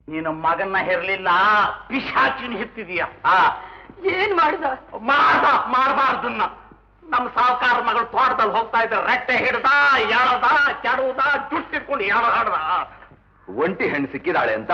ನೀನು ಮಗನ್ನ ಹೆರ್ಲಿಲ್ಲ ಪಿಶಾಚಿನ ಹೆತ್ತಿದೀಯ ಆ ಏನ್ ಮಾಡ್ದ ಮಾಡ ಮಾಡಬಾರ್ದನ್ನ ನಮ್ಮ ಸಾವುಕಾರ ಮಗಳು ತೋಟದಲ್ಲಿ ಹೋಗ್ತಾ ಇದ್ದ ರೆಟ್ಟೆ ಹಿಡ್ದ ಎಳದ ಕೆಡುವುದ ಜುಟ್ಟಿಟ್ಕೊಂಡು ಎಳದಾಡ್ದ ಒಂಟಿ ಹೆಣ್ಣು ಸಿಕ್ಕಿದಾಳೆ ಅಂತ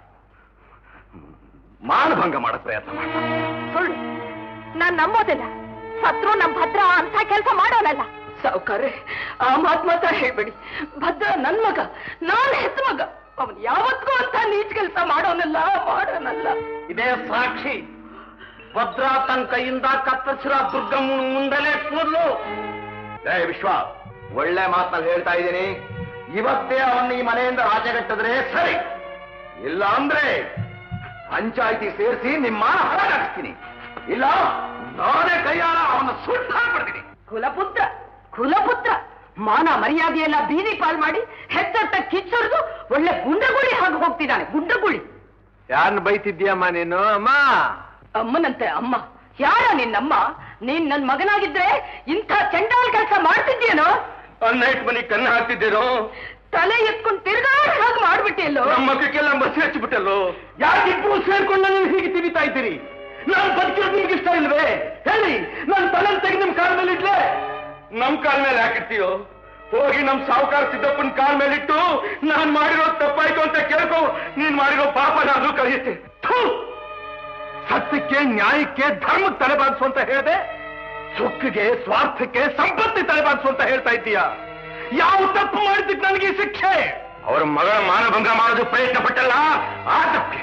ಮಾನಭಂಗ ಮಾಡಕ್ ಪ್ರಯತ್ನ ಮಾಡ ಸುಳ್ಳು ನಾನ್ ನಂಬೋದಿಲ್ಲ ಸತ್ರು ನಮ್ ಭದ್ರ ಅಂತ ಕೆಲಸ ಮಾಡೋನಲ್ಲ ಸಾವುಕಾರೆ ಆ ಮಾತ್ ಮಾತ್ರ ಹೇಳ್ಬೇಡಿ ಭದ್ರ ನನ್ ಮಗ ನಾನ್ ಹೆತ್ತ ಮಗ ಅವನ್ ಯಾವತ್ತಿಗೂ ಅಂತ ನೀಚ್ ಕೆಲಸ ಮಾಡೋನಲ್ಲ ಮಾಡೋನಲ್ಲ ಇದೇ ಸಾಕ್ಷಿ ಭದ್ರಾ ತನ್ನ ಕೈಯಿಂದ ಕತ್ತರಿಸಿರೋ ದುರ್ಗಮ್ಮನ ಮುಂದಲೇ ಕೂದಲು ಜಯ ವಿಶ್ವ ಒಳ್ಳೆ ಮಾತಲ್ಲಿ ಹೇಳ್ತಾ ಇದ್ದೀನಿ ಇವತ್ತೇ ಅವನ್ನ ಈ ಮನೆಯಿಂದ ರಾಜಗಟ್ಟಿದ್ರೆ ಸರಿ ಇಲ್ಲ ಅಂದ್ರೆ ಪಂಚಾಯಿತಿ ಸೇರಿಸಿ ನಿಮ್ಮ ಹಾಳಾಗಿಸ್ತೀನಿ ಇಲ್ಲ ನಾನೇ ಕೈಯಾರ ಅವನ್ನ ಸುಟ್ಟು ಹಾಕ್ಬಿಡ್ತೀನಿ ಕುಲಪುತ್ರ ಕುಲಪುತ್ರ ಮಾನ ಮರ್ಯಾದೆಯೆಲ್ಲ ಬೀದಿ ಪಾಲ್ ಮಾಡಿ ಹೆತ್ತಟ್ಟ ಕಿಚ್ಚೊಡ್ದು ಒಳ್ಳೆ ಗುಂಡಗುಳಿ ಹಾಗೆ ಹೋಗ್ತಿದ್ದಾನೆ ಗುಂಡಗುಳಿ ಯಾರನ್ನ ಬೈತಿದ್ಯಮ್ಮ ನೀನು ಅಮ್ಮ ಅಮ್ಮನಂತೆ ಅಮ್ಮ ಯಾರ ನಿನ್ನಮ್ಮ ನೀನ್ ನನ್ ಮಗನಾಗಿದ್ರೆ ಇಂಥ ಚಂಡಾಲ್ ಕೆಲಸ ಮಾಡ್ತಿದ್ಯೇನೋ ನೈಟ್ ಮನಿ ಕಣ್ಣು ಹಾಕ್ತಿದ್ದೇನೋ ತಲೆ ಎತ್ಕೊಂಡು ತಿರ್ಗಾಡ್ ಹಾಗೆ ಮಾಡ್ಬಿಟ್ಟಿಯಲ್ಲೋ ನಮ್ಮ ಮಕ್ಕಕ್ಕೆಲ್ಲ ಮಸಿ ಹಚ್ಚಿಬಿಟ್ಟಲ್ಲೋ ಯಾಕಿಬ್ರು ಸೇರ್ಕೊಂಡು ನನ್ನ ಹೀಗೆ ತಿವಿತಾ ಇದ್ದೀರಿ ನಾನು ಬದುಕಿರೋದು ನಿಮ್ಗೆ ಇಷ್ಟ ಇಲ್ವೇ ಹೇಳಿ ನನ್ನ ತಲೆ ತೆಗೆದು ನಿಮ್ ಕಾಲ ಮೇಲೆ ಇಟ್ಲೆ ನಮ್ ಕಾಲ ಮೇಲೆ ಹಾಕಿರ್ತೀಯೋ ಹೋಗಿ ನಮ್ ಸಾವುಕಾರ ಸಿದ್ದಪ್ಪನ ಕಾಲ ಮೇಲೆ ಇಟ್ಟು ನಾನ್ ಮಾಡಿರೋ ತಪ್ಪಾಯ್ತು ಅಂತ ಕೇಳ್ಕೊ ನೀನ್ ಮಾಡಿರೋ ಪಾಪನಾದ್ರೂ ಕಳೆಯುತ್ತೆ ಥು! ಸತ್ಯಕ್ಕೆ ನ್ಯಾಯಕ್ಕೆ ಧರ್ಮಕ್ಕೆ ತಲೆಬಾಗಿಸು ಅಂತ ಹೇಳಿದೆ ಸುಖಕ್ಕೆ ಸ್ವಾರ್ಥಕ್ಕೆ ಸಂಪತ್ತಿ ತಲೆಬಾಗಿಸು ಅಂತ ಹೇಳ್ತಾ ಇದ್ದೀಯಾ ಯಾವ ತಪ್ಪು ಮಾಡಿದ್ದಕ್ಕೆ ನನಗೆ ಈ ಶಿಕ್ಷೆ ಅವರ ಮಗಳ ಮಾನಭಂಗ ಮಾಡೋದು ಪ್ರಯತ್ನ ಪಟ್ಟಲ್ಲ ಆ ತಪ್ಪಿಗೆ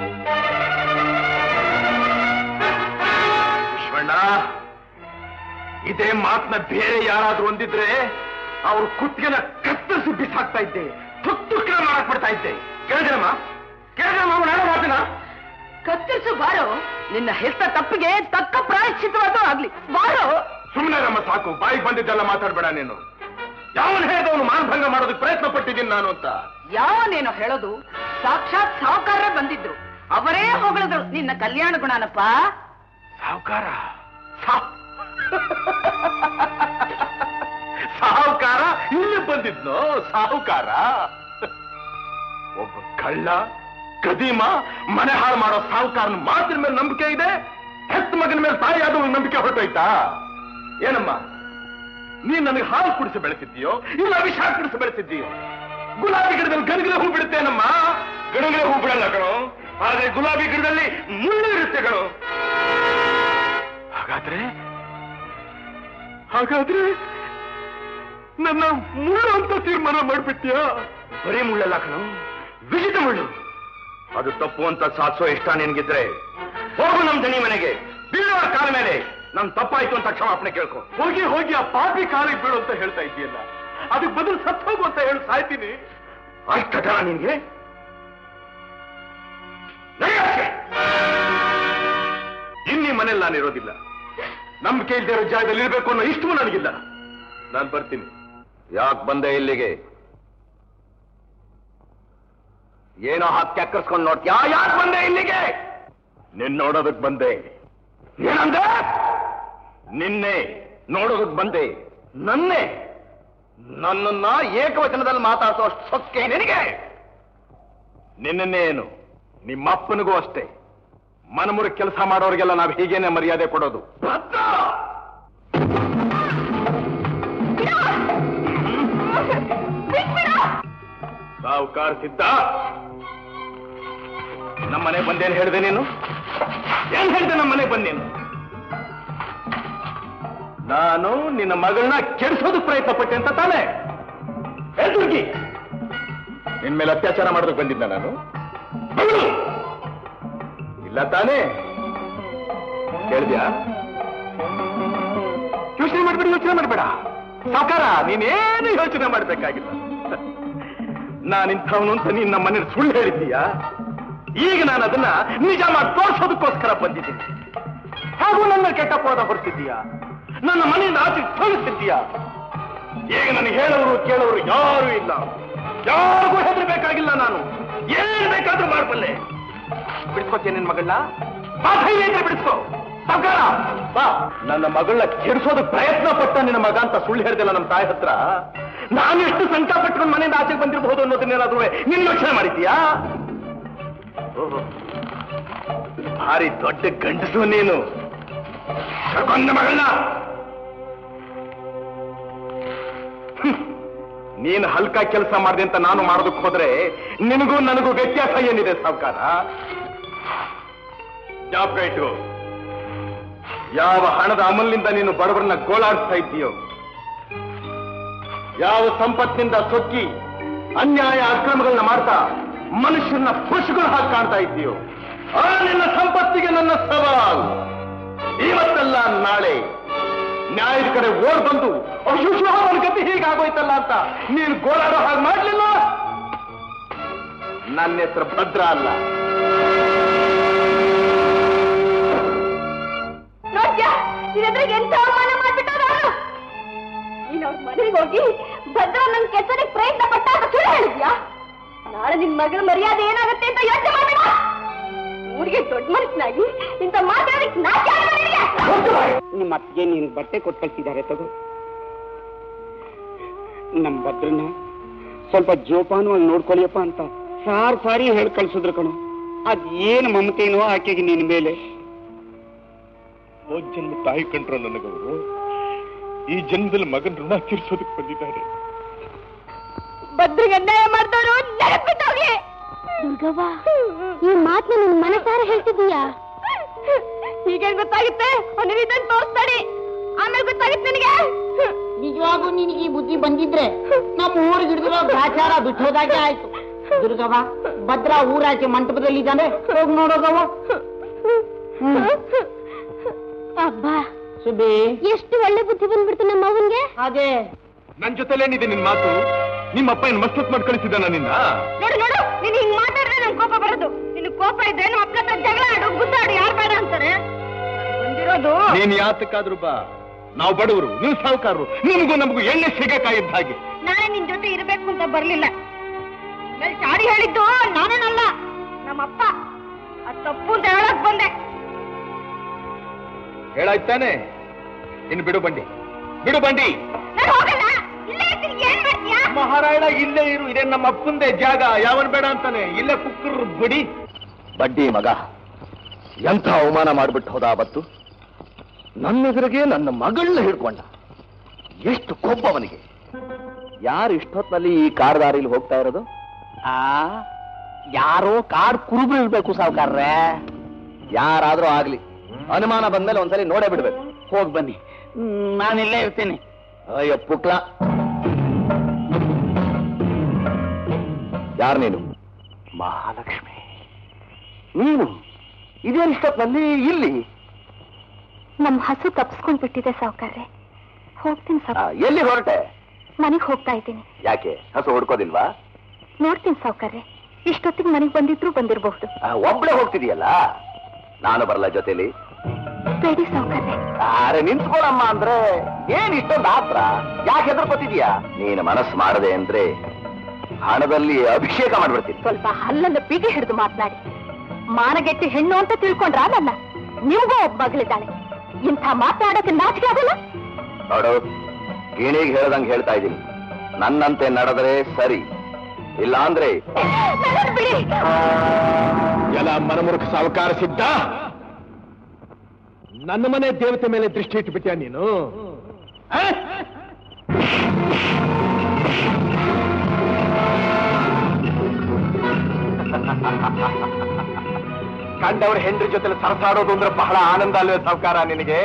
ವಿಶ್ವಣ್ಣ ಇದೇ ಮಾತನ್ನ ಬೇರೆ ಯಾರಾದ್ರೂ ಒಂದಿದ್ರೆ ಅವ್ರ ಕುತ್ತಿಗೆನ ಕತ್ತರಿಸಿ ಬಿಸಾಕ್ತಾ ಇದ್ದೆ ತುತ್ತುಕ್ಕಿನ ಮಾಡಕ್ ಬಿಡ್ತಾ ಇದ್ದೆ ಕೇಳಿದ್ರಮ್ಮ ಕೇಳಿದ್ರಮ್ಮ ಅವನ ಮಾತಿನ ಕತ್ತರಿಸು ಬಾರೋ ನಿನ್ನ ಹೆತ್ತ ತಪ್ಪಿಗೆ ತಕ್ಕ ಪ್ರಾಯಶ್ಚಿತವಾದ್ರೂ ಆಗ್ಲಿ ಬಾರೋ ಸುಮ್ಮನೆ ನಮ್ಮ ಸಾಕು ಬಾಯಿಗೆ ಬಂದಿದ್ದೆಲ್ಲ ಮಾತಾಡ್ಬೇಡ ನೀನು ಯಾವನ್ ಹೇಳಿದವನು ಮಾನಭಂಗ ಮಾಡೋದಕ್ಕೆ ಪ್ರಯತ್ನ ಪಟ್ಟಿದ್ದೀನಿ ನಾನು ಅಂತ ಯಾವನೇನೋ ಹೇಳೋದು ಸಾಕ್ಷಾತ್ ಸಾವುಕಾರ ಬಂದಿದ್ರು ಅವರೇ ಹೊಗಳಿದ್ರು ನಿನ್ನ ಕಲ್ಯಾಣ ಗುಣನಪ್ಪ ಸಾಹುಕಾರ ಸಾಹುಕಾರ ಇಲ್ಲಿ ಬಂದಿದ್ನೋ ಸಾಹುಕಾರ ಒಬ್ಬ ಕಳ್ಳ ಕದೀಮ ಮನೆ ಹಾಳು ಮಾಡೋ ಸಾಹುಕಾರನ ಮಾತಿನ ಮೇಲೆ ನಂಬಿಕೆ ಇದೆ ಹೆತ್ತ ಮಗನ ಮೇಲೆ ತಾಯಿ ಆದವ ನಂಬಿಕೆ ಹೊರಟೋಯ್ತಾ ಏನಮ್ಮ ನೀನ್ ನನಗೆ ಹಾಲು ಕುಡಿಸಿ ಬೆಳೆಸಿದ್ದೀಯೋ ಇಲ್ಲ ವಿಷ ಕುಡಿಸಿ ಬೆಳೆಸಿದ್ದೀಯೋ ಗುಲಾಬಿ ಗಿಡದಲ್ಲಿ ಗಣಗಲೆ ಹೂ ಬಿಡುತ್ತೇನಮ್ಮ ಗಣಗಲೆ ಹೂ ಬಿಡಲ್ಲ ಕಣೋ ಆದ್ರೆ ಗುಲಾಬಿ ಗಿಡದಲ್ಲಿ ಮುಳ್ಳು ಇರುತ್ತೆ ಕಣೋ ಹಾಗಾದ್ರೆ ಹಾಗಾದ್ರೆ ನನ್ನ ಮುಳ್ಳು ಅಂತ ತೀರ್ಮಾನ ಮಾಡ್ಬಿಟ್ಯಾ ಬರೀ ಮುಳ್ಳಲ್ಲ ಕಣೋ ವಿಜಿತ ಮುಳ್ಳು ಅದು ತಪ್ಪು ಅಂತ ಸಾಧಿಸೋ ಇಷ್ಟ ನಿನ್ಗಿದ್ರೆ ಹೋಗು ನಮ್ ದಣಿ ಮನೆಗೆ ಬೀಳುವ ಕಾಲ ಮೇಲೆ ನನ್ ತಪ್ಪಾಯ್ತು ಅಂತ ಕ್ಷಮಾಪಣೆ ಕೇಳ್ಕೊ ಹೋಗಿ ಹೋಗಿ ಆ ಪಾಪಿ ಕಾಲಿಗೆ ಬೀಳು ಅಂತ ಹೇಳ್ತಾ ಇದೆಯಲ್ಲ ಅದಕ್ಕೆ ಬದಲು ಸತ್ತು ಹೋಗು ಅಂತ ಹೇಳಿ ಸಾಯ್ತೀನಿ ಅಷ್ಟಟ ನಿನ್ಗೆ ನಡಿಯಾಚೆ. ಇನ್ನೀ ಮನೇಲಿ ನಾನು ಇರೋದಿಲ್ಲ ನಂಬಿಕೆ ಇಲ್ದೇ ಇರೋ ಜಾಗದಲ್ಲಿ ಇರಬೇಕು ಅನ್ನೋ ಇಷ್ಟವೂ ನನಗಿಲ್ಲ ನಾನು ಬರ್ತೀನಿ ಯಾಕೆ ಬಂದೆ ಇಲ್ಲಿಗೆ ಏನೋ ಹಾಕಿ ಕೆಕ್ಕರ್ಸ್ಕೊಂಡು ನೋಡ್ತೀಯಾ ಯಾಕೆ ಬಂದೆ ಇಲ್ಲಿಗೆ ನಿನ್ ನೋಡೋದಕ್ ಬಂದೆ ಏನಂದೆ ನಿನ್ನೆ ನೋಡೋದಕ್ ಬಂದೆ ನನ್ನೇ ನನ್ನನ್ನ ಏಕವಚನದಲ್ಲಿ ಮಾತಾಡಿಸೋ ಅಷ್ಟು ಸೊಕ್ಕೆ ನಿನಗೆ ನಿನ್ನೇನು ನಿಮ್ಮ ಅಪ್ಪನಿಗೂ ಅಷ್ಟೇ ಮನಮುರಿ ಕೆಲಸ ಮಾಡೋರಿಗೆಲ್ಲ ನಾವು ಹೀಗೇನೆ ಮರ್ಯಾದೆ ಕೊಡೋದು ಸಾವುಕಾರ ಸಿದ್ಧ ನಮ್ಮನೆ ಬಂದೇನು ಹೇಳಿದೆ ನೀನು ಏನ್ ಹೇಳಿದೆ ನಮ್ಮನೆ ಬಂದೇನು ನಾನು ನಿನ್ನ ಮಗಳನ್ನ ಕೆಡಿಸೋದಕ್ಕೆ ಪ್ರಯತ್ನ ಪಟ್ಟೆ ಅಂತ ತಾನೇ ಹೇಳ್ದುರ್ಗಿ ನಿನ್ ಮೇಲೆ ಅತ್ಯಾಚಾರ ಮಾಡೋದಕ್ಕೆ ಬಂದಿದ್ದ ನಾನು ಮಗಳು ಇಲ್ಲ ತಾನೇ ಕೇಳಿದ್ಯಾ ಯೋಚನೆ ಮಾಡ್ಬೇಡಿ ಯೋಚನೆ ಮಾಡಬೇಡ ಸಾಕಾರ ನೀನೇನು ಯೋಚನೆ ಮಾಡ್ಬೇಕಾಗಿಲ್ಲ ನಾನಿಂಥವನು ಅಂತ ನೀನ್ ನಮ್ಮ ಮನೇಲಿ ಸುಳ್ಳು ಹೇಳಿದ್ದೀಯಾ ಈಗ ನಾನು ಅದನ್ನ ನಿಜ ಮಾಡಿ ತೋರಿಸೋದಕ್ಕೋಸ್ಕರ ಬಂದಿದ್ದೀನಿ ಹಾಗೂ ನನ್ನ ಕೆಟ್ಟ ಪೋದ ಹೊರತಿದ್ದೀಯಾ ನನ್ನ ಮನೆಯಿಂದ ಆಚೆ ತೋರಿಸಿದ್ದೀಯಾ ಈಗ ನನಗೆ ಹೇಳೋರು ಕೇಳೋರು ಯಾರು ಇಲ್ಲ ಯಾರಿಗೂ ಹೆದರ್ಬೇಕಾಗಿಲ್ಲ ನಾನು ಏನ್ ಬೇಕಾದ್ರೂ ಮಾಡಬಲ್ಲೆ ಬಿಡಿಸ್ಕೊತೀನಿ ನಿನ್ ಮಗಳನ್ನ ಬಾ ಧೈರ್ಯ ಇದ್ರೆ ಬಿಡಿಸ್ಕೋ ಸಾವ್ಕಾರ, ಬಾ ನನ್ನ ಮಗಳನ್ನ ಕೆಡಿಸೋದಕ್ಕೆ ಪ್ರಯತ್ನ ಪಟ್ಟ ನಿನ್ನ ಮಗ ಅಂತ ಸುಳ್ಳು ಹೇಳ್ದಿಲ್ಲ ನಮ್ಮ ತಾಯಿ ಹತ್ರ ನಾನು ಎಷ್ಟು ಸಂಕಟ ಪಟ್ಕೊಂಡು ಮನೆಯಿಂದ ಆಚೆಗೆ ಬಂದಿರಬಹುದು ಅನ್ನೋದನ್ನೇನಾದ್ರೂ ನಿನ್ ಯೋಚನೆ ಮಾಡಿದ್ಯಾ ಓಹೋ ಭಾರಿ ದೊಡ್ಡ ಗಂಡಸು ನೀನು ಕರ್ಕೊಂಡ ಮಗಳನ್ನ ಹ್ಮ್. ನೀನು ಹಲ್ಕ ಕೆಲಸ ಮಾಡಿದೆ ಅಂತ ನಾನು ಮಾಡೋದಕ್ಕೆ ಹೋದ್ರೆ ನಿನಗೂ ನನಗೂ ವ್ಯತ್ಯಾಸ ಏನಿದೆ ಸಾವುಕಾರ ಜ್ಞಾಪಕ ಇಟ್ಕೋ ಯಾವ ಹಣದ ಅಮಲಿನಿಂದ ನೀನು ಬಡವರನ್ನ ಗೋಳಾಡಿಸ್ತಾ ಇದ್ದೀಯೋ ಯಾವ ಸಂಪತ್ತಿನಿಂದ ಸೊಕ್ಕಿ ಅನ್ಯಾಯ ಅಕ್ರಮಗಳನ್ನ ಮಾಡ್ತಾ ಮನುಷ್ಯನ ಪುಷ್ಗಳು ಹಾಕಿ ಕಾಣ್ತಾ ಇದ್ದೀಯೋ ಆ ನಿನ್ನ ಸಂಪತ್ತಿಗೆ ನನ್ನ ಸವಾಲ್ ಇವತ್ತಲ್ಲ ನಾಳೆ ನ್ಯಾಯದ ಕಡೆ ಓಡ್ ಬಂದು ಅಯ್ಯೋ ಅವನ ಗತಿ ಹೀಗಾಗೋಯ್ತಲ್ಲ ಅಂತ ನೀನು ಗೋಳಾಡೋ ಹಾಗೆ ಮಾಡ್ಲಿಲ್ಲ ನನ್ನ ಹೆಸರು ಭದ್ರ ಅಲ್ಲ ನೋಡ್ಯಾ ನಿನ್ನೆದ್ರಿಗೆ ಎಂತ ಅವಮಾನ ಮಾಡ್ಬಿಟ್ಟಾರ ನೀನ್ ಅವ್ರ ಮನೆಗೆ ಹೋಗಿ ಭದ್ರ ನನ್ ಕೆಸರಿಗೆ ಪ್ರಯತ್ನ ಪಟ್ಟ ಅಂತ ಸುಳ್ಳು ಹೇಳಿದ್ಯಾ ನಾಳೆ ನಿನ್ ಮಗಳ ಮರ್ಯಾದೆ ಏನಾಗುತ್ತೆ ಅಂತ ಯೋಚನೆ ಮಾಡ್ಬೇಡ ಊರಿಗೆ ದೊಡ್ಡ ಮನುಷ್ಯನಾಗಿ ಇಂಥ ಮಾತಾಡೋದಕ್ಕೆ ನಾಚೆ ಆಗಲ್ಲ ನಿನಗೆ? ನಿಮ್ಮ ಅತ್ತಿಗೆ ನೀನು ಬಟ್ಟೆ ಕೊಟ್ಟು ಕಳ್ಸಿದ್ದಾರೆ ತಗೋ ನಮ್ಮ ಭದ್ರನ ಸ್ವಲ್ಪ ಜೋಪಾನವಾಗಿ ನೋಡ್ಕೊಳ್ಳಿಯಪ್ಪ ಅಂತ ಸಾರ್ ಸಾರಿ ಹೇಳಿ ಕಳ್ಸಿದ್ರು ಕಣೋ ಅದ್ ಏನು ಮಮತೆನೋ ಆಕೆಗೆ ನಿನ್ನ ಮೇಲೆ ಹೋದ್ ಜನ್ಮ ತಾಯಿ ಕಂಡ್ರು ನನಗವರು ಈ ಜನ್ಮದಲ್ಲಿ ಮಗನ ಋಣ ತೀರ್ಸೋದಕ್ಕೆ ಬಂದಿದ್ದಾರೆ ಭದ್ರಿಗೆ ಅನ್ಯಾಯ ಮಾಡ್ದವರು ನೆನಪಿಟ್ಟೋಗಿ ದುರ್ಗವ್ವ ಈ ಮಾತನ್ನ ನಿನ್ ಮನಸಾರ ಹೇಳ್ತಿದೀಯಾ ಈಗ ಗೊತ್ತಾಗುತ್ತೆ ಒಂದು ರೀತಿಯಲ್ಲಿ ತೋರಿಸ್ತಾಡಿ ಆಮೇಲೆ ಗೊತ್ತಾಗುತ್ತೆ ನಿನಗೆ ನಿಜವಾಗೂ ನಿನಗೆ ಈ ಬುದ್ಧಿ ಬಂದಿದ್ರೆ ನಮ್ಮ ಊರಿಗೆ ಹಿಡಿದಿರೋ ಗ್ರಾಚಾರ ಬಿಟ್ಟೋದಾಗೆ ಆಯ್ತು ದುರ್ಗವ್ವ ಭದ್ರ ಊರಾಚೆ ಮಂಟಪದಲ್ಲಿ ಇದ್ದಾನೆ ಹೋಗಿ ನೋಡೋಗವ್ವ ಅಬ್ಬಾ ಸುಬಿ ಎಷ್ಟು ಒಳ್ಳೆ ಬುದ್ಧಿ ಬಂದ್ಬಿಡ್ತು ನಮ್ಮ ಅವನ್ಗೆ ಅದೇ ನನ್ ಜೊತೆಲೇನಿದೆ ನಿನ್ ಮಾತು ನಿಮ್ಮಪ್ಪ ಏನ್ ಮಸ್ತತ್ ಮಾಡಿ ಕಳಿಸಿದ್ದಾನ ನಿನ್ನ ನೋಡು ನೋಡು ನೀನ್ ಹಿಂಗ್ ಮಾತಾಡಿದ್ರೆ ನನ್ ಕೋಪ ಬರೋದು ನಿನ್ ಕೋಪ ಇದ್ರೆ ನಮ್ಮ ಅಕ್ಕ ಹತ್ರ ಜಗಳ ಆಡು ಗುದ್ದಾಡು ಯಾರು ಬೇಡ ಅಂತಾರೆ ಬಂದಿರೋದು ನೀನ್ ಯಾತಕ್ಕಾದ್ರೂ ಬಾ ನಾವು ಬಡವರು ನೀವು ಸಾಹುಕಾರರು ನಿಮಗೂ ನಮಗೂ ಎಣ್ಣೆ ಸಿಗಕ್ಕಾಗಿದ್ದ ಹಾಗೆ ನಾನೇ ನಿನ್ ಜೊತೆ ಇರ್ಬೇಕು ಅಂತ ಬರ್ಲಿಲ್ಲ ಆಮೇಲೆ ಚಾಡಿ ಹೇಳಿದ್ದು ನಾನೇನಲ್ಲ ನಮ್ಮಪ್ಪ ಅದ್ ತಪ್ಪು ಅಂತ ಹೇಳಕ್ ಬಂದೆ ಹೇಳಾಯ್ತಾನೆ ಇನ್ನು ಬಿಡು ಬಂಡಿ ಬಿಡು ಬಂಡಿ ನಾನು ಹೋಗಲ್ಲ ಇಲ್ಲೇ ಇರ್ತೀನಿ ಏನ್ ಮಾಡ್ತೀಯಾ ಮಹಾರಾಯಣ ಇಲ್ಲೇ ಇರು ಇದೇ ನಮ್ಮ ಅಪ್ಪಂದೆ ಜಾಗ ಯಾವನ್ ಬೇಡ ಅಂತಾನೆ ಇಲ್ಲೇ ಕುಕ್ಕರ್ ಬಿಡಿ ಬಡ್ಡಿ ಮಗ ಎಂಥ ಅವಮಾನ ಮಾಡ್ಬಿಟ್ಟು ಹೋದ ಅವತ್ತು ನನ್ನೆದುರಿಗೆ ನನ್ನ ಮಗಳನ್ನ ಹಿಡ್ಕೊಂಡ ಎಷ್ಟು ಕೊಬ್ಬ ಅವನಿಗೆ ಯಾರು ಇಷ್ಟೊತ್ತಿನಲ್ಲಿ ಈ ಕಾರ್ ದಾರಿಲಿ ಹೋಗ್ತಾ ಇರೋದು ಆ ಯಾರೋ ಕಾಡ್ ಕುರುಬ್ರು ಇರ್ಬೇಕು ಸಾವುಕಾರ್ರೆ ಯಾರಾದ್ರೂ ಆಗ್ಲಿ ಅನುಮಾನ ಬಂದ್ಮೇಲೆ ಒಂದ್ಸಲಿ ನೋಡೇ ಬಿಡ್ಬೇಕು ಹೋಗ್ ಬನ್ನಿ ನಾನಿಲ್ಲೇ ಇರ್ತೀನಿ ಅಯ್ಯೋ ಪುಕ್ಲ ಯಾರು ನೀನು ಮಹಾಲಕ್ಷ್ಮಿ ನೀನು ಇದೇನು ಇಷ್ಟೊತ್ತಿನಲ್ಲಿ ಇಲ್ಲಿ ನಮ್ ಹಸು ತಪ್ಸ್ಕೊಂಡ್ ಬಿಟ್ಟಿದೆ ಸಾವುಕಾರ್ರೆ ಹೋಗ್ತೀನಿ ಆ, ಸಾವ್ ಎಲ್ಲಿ ಹೊರಟೆ ಮನೆಗ್ ಹೋಗ್ತಾ ಇದ್ದೀನಿ ಯಾಕೆ ಹಸು ಹುಡ್ಕೋದಿಲ್ವಾ ನೋಡ್ತೀನಿ ಸಾವುಕಾರ್ರೆ ಇಷ್ಟೊತ್ತಿಗೆ ಮನೆಗ್ ಬಂದಿದ್ರು ಬಂದಿರಬಹುದು ಆ, ಒಬ್ಳೆ ಹೋಗ್ತಿದೀಯಲ್ಲ ನಾನು ಬರಲ್ಲ ಜೊತೆಲಿ ಬೇಡಿ ಸಾವುಕಾರ್ರೆ ಅರೆ ನಿಂತ್ಕೊಳಮ್ಮ ಅಂದ್ರೆ ಏನ್ ಇಷ್ಟೊಂದು ಆತ್ರ ಯಾಕೆ ಹೆದರ್ಕೋತಿದ್ಯಾ ನೀನು ಮನಸ್ಸು ಮಾಡದೆ ಅಂದ್ರೆ ಹಣದಲ್ಲಿ ಅಭಿಷೇಕ ಮಾಡ್ಬಿಡ್ತೀನಿ ಸ್ವಲ್ಪ ಹಲ್ಲನ್ನು ಬಿಗಿ ಹಿಡಿದು ಮಾತನಾಡಿ ಮಾನಗೆಟ್ಟಿ ಹೆಣ್ಣು ಅಂತ ತಿಳ್ಕೊಂಡ್ರ ನನ್ನ ನಿಮ್ಗೂ ಒಬ್ಬ ಮಗಳಿದ್ದಾಳೆ ಇಂಥ ಮಾತಾಡೋಕೆ ನಾಚಿಕೆ ಆಗಲ್ಲ ನೋಡು ಗಿಣಿಗೆ ಹೇಳ್ದಂಗೆ ಹೇಳ್ತಾ ಇದ್ದೀನಿ ನನ್ನಂತೆ ನಡೆದ್ರೆ ಸರಿ ಇಲ್ಲ ಅಂದ್ರೆ ನನ್ನನ್ನ ಬಿಡಿ ಎಲ್ಲ ಮನಮುರುಖ ಸಾವಕಾರ ಸಿದ್ಧ ನನ್ನ ಮನೆ ದೇವತೆ ಮೇಲೆ ದೃಷ್ಟಿ ಇಟ್ಬಿಟ್ಯಾ ನೀನು ಆ? ಕಂಡವ್ರ ಹೆಂಡ್ರಿ ಜೊತೆ ಸರಸಾಡೋದು ಅಂದ್ರೆ ಬಹಳ ಆನಂದ ಅಲ್ವೇ ಸಾವುಕಾರ ನಿನಗೆ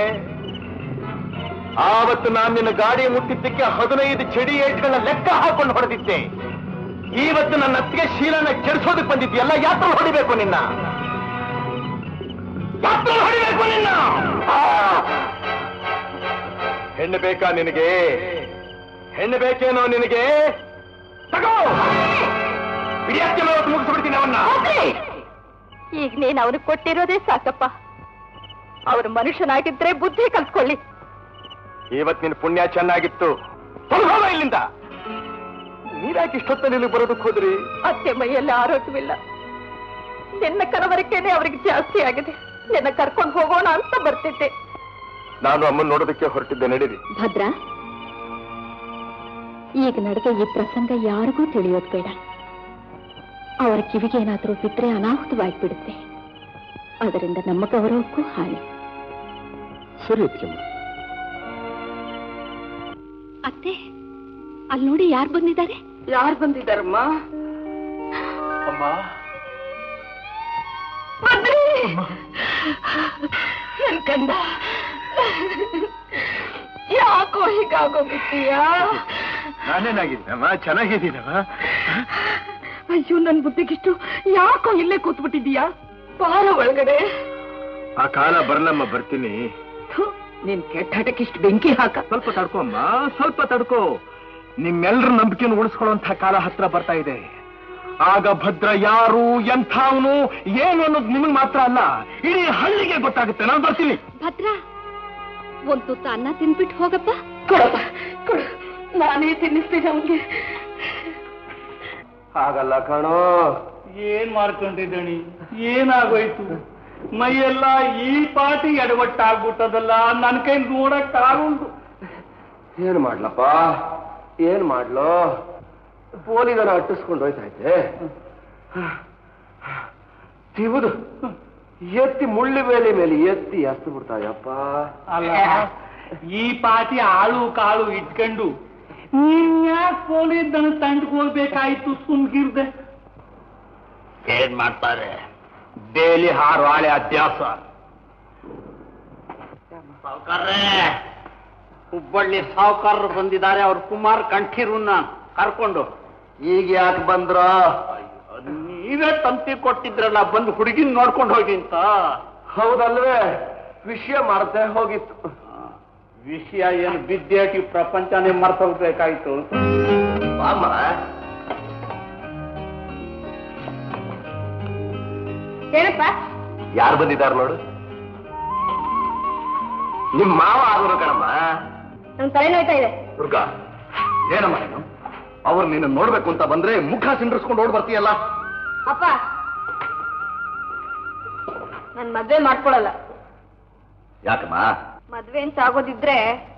ಆವತ್ತು ನಾನು ನಿನ್ನ ಗಾಡಿ ಮುಟ್ಟಿದ್ದಕ್ಕೆ ಹದಿನೈದು ಚಡಿ ಏಟ್ಗಳನ್ನ ಲೆಕ್ಕ ಹಾಕೊಂಡು ಹೊಡೆದಿದ್ದೆ ಇವತ್ತು ನನ್ನ ಅತ್ತಿಗೆ ಶೀಲನ ಕೆಡಿಸೋದಕ್ಕೆ ಬಂದಿದ್ಯಲ್ಲ ಯಾತ್ರ ಹೊಡಿಬೇಕು ನಿನ್ನ ಯಾತ್ರ ಹೊಡಿಬೇಕು ನಿನ್ನ ಆ! ಹೆಣ್ಣು ಬೇಕಾ ನಿನಗೆ ಹೆಣ್ಣು ಬೇಕೇನೋ ನಿನಗೆ ತಗೋ ಬಿಡಿಯಕ್ಕೆ ಮುಗಿಸ್ಬಿಡ್ತೀನಿ ಅವನ್ನ ಈಗ ನೀನ್ ಅವ್ರಿಗೆ ಕೊಟ್ಟಿರೋದೇ ಸಾಕಪ್ಪ ಅವ್ರ ಮನುಷ್ಯನಾಗಿದ್ರೆ ಬುದ್ಧಿ ಕಲ್ತ್ಕೊಳ್ಳಿ ಇವತ್ ನಿನ್ ಪುಣ್ಯ ಚೆನ್ನಾಗಿತ್ತು ತೊಲಗೋಗ ಇಲ್ಲಿಂದ ನೀವ್ಯಾಕೆ ಇಷ್ಟೊತ್ತಲ್ಲಿ ಇಲ್ಲಿ ಬರೋದಕ್ಕೆ ಹೋದ್ರಿ ಅತ್ತೆ ಮೈಯಲ್ಲಿ ಆರೋಗ್ಯವಿಲ್ಲ ನಿನ್ನ ಕರವರಿಕೆನೆ ಅವ್ರಿಗೆ ಜಾಸ್ತಿ ಆಗಿದೆ ನಿನ್ನ ಕರ್ಕೊಂಡು ಹೋಗೋಣ ಅಂತ ಬರ್ತಿದ್ದೆ ನಾನು ಅಮ್ಮನ್ ನೋಡೋದಕ್ಕೆ ಹೊರಟಿದ್ದೆ ನಡೀರಿ ಭದ್ರ ಈಗ ನಡೆದ ಈ ಪ್ರಸಂಗ ಯಾರಿಗೂ ತಿಳಿಯೋದ್ ಬೇಡ ಅವರ ಕಿವಿಗೆ ಏನಾದರೂ ಬಿದ್ದರೆ ಅನಾಹುತವಾಗಿಬಿಡುತ್ತೆ ಅದರಿಂದ ನಮ್ಮ ಗೌರವಕ್ಕೂ ಹಾನಿ ಸರಿ ಅದಕ್ಕೆಮ್ಮ ಅತ್ತೆ ಅಲ್ಲಿ ನೋಡಿ ಯಾರು ಬಂದಿದ್ದಾರೆ ಯಾರು ಬಂದಿದ್ದಾರಮ್ಮ ಅಮ್ಮ ನನ್ ಕಂದ ಯಾಕೋ ಹೀಗಾಗೋಗ್ಬಿಟ್ಟಿಯಾ ನಾನೇನಾಗಿದ್ದೀನಮ್ಮ ಚೆನ್ನಾಗಿದ್ದೀನಮ್ಮ ಅಯ್ಯೋ ನನ್ ಬುದ್ಧಿಗಿಷ್ಟು ಯಾಕೋ ಇಲ್ಲೇ ಕೂತ್ಬಿಟ್ಟಿದೀಯಾ ಬಾರ ಒಳಗಡೆ ಆ ಕಾಲ ಬರ್ಲಮ್ಮ ಬರ್ತೀನಿ ಥು, ನಿನ್ ಕೆಟ್ಟ ಹಠಕ್ಕಿಷ್ಟು ಬೆಂಕಿ ಹಾಕ ಸ್ವಲ್ಪ ತಡ್ಕೋ ಅಮ್ಮ ಸ್ವಲ್ಪ ತಡ್ಕೋ ನಿಮ್ಮೆಲ್ಲರ ನಂಬಿಕೆಯನ್ನು ಉಳಿಸ್ಕೊಳ್ಳುವಂತ ಕಾಲ ಹತ್ರ ಬರ್ತಾ ಇದೆ ಆಗ ಭದ್ರ ಯಾರು ಎಂಥವನು ಏನು ಅನ್ನೋದು ನಿಮಗೆ ಮಾತ್ರ ಅಲ್ಲ ಇಡೀ ಹಳ್ಳಿಗೆ ಗೊತ್ತಾಗುತ್ತೆ ನಾನು ಬರ್ತೀನಿ ಭದ್ರ ಒಂದ್ ತುತ್ತ ಅನ್ನ ತಿನ್ಬಿಟ್ಟು ಹೋಗಪ್ಪ ಕೊಡಪ್ಪ ಕೊಡು ನಾನೇ ತಿನ್ನಿಸ್ತೀನಿ ಅವನ್ಗೆ ಹಾಗಲ್ಲ ಕಣೋ ಏನ್ ಮಾಡ್ಕೊಂಡಿದ್ದಣಿ ಏನಾಗೋಯ್ತು ಮೈಯೆಲ್ಲ ಈ ಪಾಟಿ ಎಡವಟ್ಟಾಗ್ಬಿಟ್ಟದಲ್ಲ ನನ್ ಕೈ ನೋಡಕ್ ಆಗುಂಟು ಏನ್ ಮಾಡ್ಲಪ್ಪ ಏನ್ ಮಾಡ್ಲೋ ಪೋಲಿಗನ ಅಟ್ಟಿಸ್ಕೊಂಡು ಹೋಯ್ತೈತೆ ತಿವುದು ಎತ್ತಿ ಮುಳ್ಳಿ ಬೇಲೆ ಮೇಲೆ ಎತ್ತಿ ಎಸ್ತು ಬಿಡ್ತಾಯಪ್ಪ ಅಲ್ಲ ಈ ಪಾಟಿ ಆಳು ಕಾಳು ಇಟ್ಕೊಂಡು ನೀನ್ ಯಾಕೆ ಪೊಲೀಸ್ ತಂಡಕ್ಕೆ ಹೋಗ್ಬೇಕಾಯ್ತು ಸುಮ್ಗಿರ್ದೆ ಏನ್ ಮಾಡ್ತಾರೆ ಬೇಲಿ ಹಾರು ಆಳೆ ಅಭ್ಯಾಸ ಸಾವುಕಾರ್ರೆ ಹುಬ್ಬಳ್ಳಿ ಸಾವುಕಾರರು ಬಂದಿದ್ದಾರೆ ಅವ್ರ ಕುಮಾರ್ ಕಂಠೀರುನ್ನ ಕರ್ಕೊಂಡು ಈಗ ಯಾಕೆ ಬಂದ್ರ ನೀವೇ ತಂತಿ ಕೊಟ್ಟಿದ್ರಲ್ಲ ಬಂದು ಹುಡುಗಿನ ನೋಡ್ಕೊಂಡು ಹೋಗಿ ಅಂತ ಹೌದಲ್ವೇ ವಿಷಯ ಮರ್ತೆ ಹೋಗಿತ್ತು ವಿಷಯ ಏನು ಬಿದ್ದೇಟಿ ಪ್ರಪಂಚನೇ ಮರ್ತೋಗ್ಬೇಕಾಯ್ತು ಬಾಮ್ಮ ಹೇಳಪ್ಪ ಯಾರು ಬಂದಿದ್ದಾರೆ ನೋಡು ನಿಮ್ ಮಾವ ಆಗೋರು ಕಣಮ್ಮ ನನ್ ತಲೆ ನೋಯ್ತಾ ಇದೆ ದುರ್ಗಾ ಏನಮ್ಮ ನೀನು ಅವ್ರು ನಿನ್ನ ನೋಡ್ಬೇಕು ಅಂತ ಬಂದ್ರೆ ಮುಖ ಸಿಂಡ್ರಿಸ್ಕೊಂಡು ಓಡ್ ಬರ್ತೀಯಲ್ಲ ಅಪ್ಪ ನನ್ ಮದ್ವೆ ಮಾಡ್ಕೊಳಲ್ಲ ಯಾಕಮ್ಮ ಮದ್ವೆ ಅಂತ ಆಗೋದಿದ್ರೆ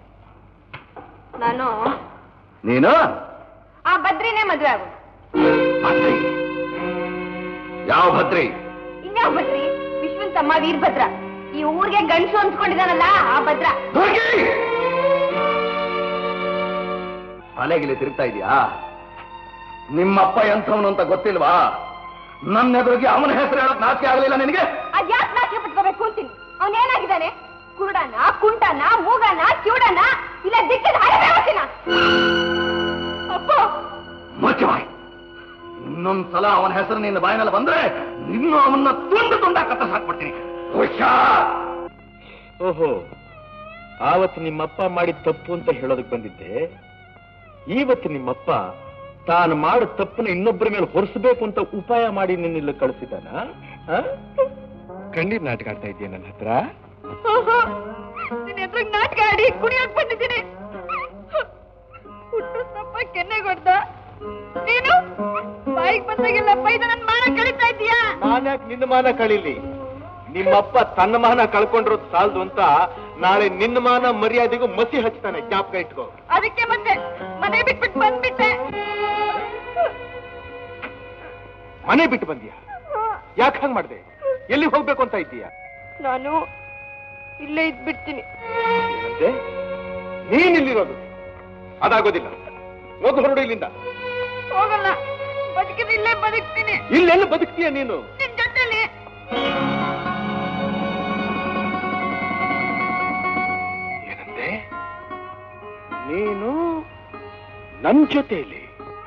ನಾನು ನೀನು ಆ ಬದ್ರಿನೇ ಮದ್ವೆ ಆಗೋದು ಭದ್ರಿ ಯಾವ ಭದ್ರಿ ಇನ್ಯಾವ ಬದ್ರಿ ವಿಶ್ವನ್ ತಮ್ಮ ವೀರಭದ್ರ ಈ ಊರಿಗೆ ಗಂಡಸು ಅನ್ಸ್ಕೊಂಡಿದಾನಲ್ಲ ಆ ಭದ್ರ ದುರ್ಗಿ ತಲೆಗಿಲಿ ತಿರುಗ್ತಾ ಇದೀಯಾ ನಿಮ್ಮಪ್ಪ ಎಂಥವನು ಅಂತ ಗೊತ್ತಿಲ್ವಾ ನನ್ನ ಎದುರಿಗೆ ಅವನ ಹೆಸರು ಹೇಳಕ್ ನಾಚಿಕೆ ಆಗಲಿಲ್ಲ ನಿನಗೆ ಅದ್ಯಾಕ್ ನಾಚಿಕೆ ಪಟ್ಕೋಬೇಕು ಅಂತೀನಿ ಅವನೇನಾಗಿದ್ದಾನೆ ಕುರುಡನ ಕುಂಟನ ಮೂಗನ ಕಿವುಡನ ಇಲ್ಲ ದಿಕ್ಕದ ಹಳೆ ಹೋಗ್ತೀನ ಅಪ್ಪ ಮುಚ್ಚಬಾಯ್ ಇನ್ನೊಂದ್ಸಲ ಅವನ ಹೆಸರು ನಿನ್ನ ಬಾಯಿನಲ್ಲಿ ಬಂದ್ರೆ ನಿನ್ನೂ ಅವನ್ನ ತುಂಡು ತುಂಡ ಕತ್ತ ಸಾಕ್ಬಿಡ್ತೀನಿ ಹುಷಾರ್ ಓಹೋ ಆವತ್ತು ನಿಮ್ಮಪ್ಪ ಮಾಡಿದ ತಪ್ಪು ಅಂತ ಹೇಳೋದಕ್ಕೆ ಬಂದಿದ್ದೆ ಇವತ್ತು ನಿಮ್ಮಪ್ಪ ತಾನು ಮಾಡಿದ ತಪ್ಪನ್ನ ಇನ್ನೊಬ್ಬರ ಮೇಲೆ ಹೊರಿಸಬೇಕು ಅಂತ ಉಪಾಯ ಮಾಡಿ ನಿನ್ನಿಲ್ಲ ಕಳಿಸಿದಾನ ಕಣ್ಣೀರ್ ನಾಟಕ ಆಡ್ತಾ ಇದೆಯಾ ನನ್ನ ಹತ್ರ ನಿನ್ನ ಎದುರಿಗೆ ನಾಟಕ ಆಡಿ ಕುಣಿಯಕ್ ಬಂದಿದ್ದೀನಿ ಹುಟ್ಟು ಸ್ವಲ್ಪ ಕೆನ್ನೆ ಕೊಡ್ದ ನೀನು ಬಾಯಿಗೆ ಬಂದಾಗೆಲ್ಲ ಬೈದ ನನ್ ಮಾನ ಕಳೀತಾ ಇದೀಯಾ ನಾನ್ಯಾಕೆ ನಿನ್ನ ಮಾನ ಕಳೀಲಿ ನಿಮ್ಮಪ್ಪ ತನ್ನ ಮಾನ ಕಳ್ಕೊಂಡಿರೋದು ಸಾಲದು ಅಂತ ನಾಳೆ ನಿನ್ನ ಮಾನ ಮರ್ಯಾದೆಗೂ ಮಸಿ ಹಚ್ತಾನೆ ಜ್ಞಾಪಕ ಇಟ್ಕೋ ಅದಕ್ಕೆ ಬಂದೆ ಮನೆ ಬಿಟ್ಬಿಟ್ಟು ಬಂದ್ಬಿಟ್ಟೆ ಮನೆ ಬಿಟ್ಟು ಬಂದ್ಯಾ ಯಾಕೆ ಹಂಗ್ ಮಾಡ್ದೆ ಎಲ್ಲಿಗೆ ಹೋಗ್ಬೇಕು ಅಂತ ಇದ್ದೀಯಾ ನಾನು ಇಲ್ಲೇ ಇದ್ಬಿಡ್ತೀನಿ ಏನಂತೆ ನೀನ್ ಇಲ್ಲಿರೋದು ಅದಾಗೋದಿಲ್ಲ ಒಂದು ಹೊರಡು ಇಲ್ಲಿಂದ ಹೋಗಲ್ಲ ಬದುಕಿದ್ರೆ ಇಲ್ಲೇ ಬದುಕ್ತೀನಿ ಇಲ್ಲೆಲ್ಲ ಬದುಕ್ತೀಯ ನೀನು ನಿನ್ ಜೊತೆಲಿ ಏನಂದೆ ನೀನು ನನ್ ಜೊತೆಯಲ್ಲಿ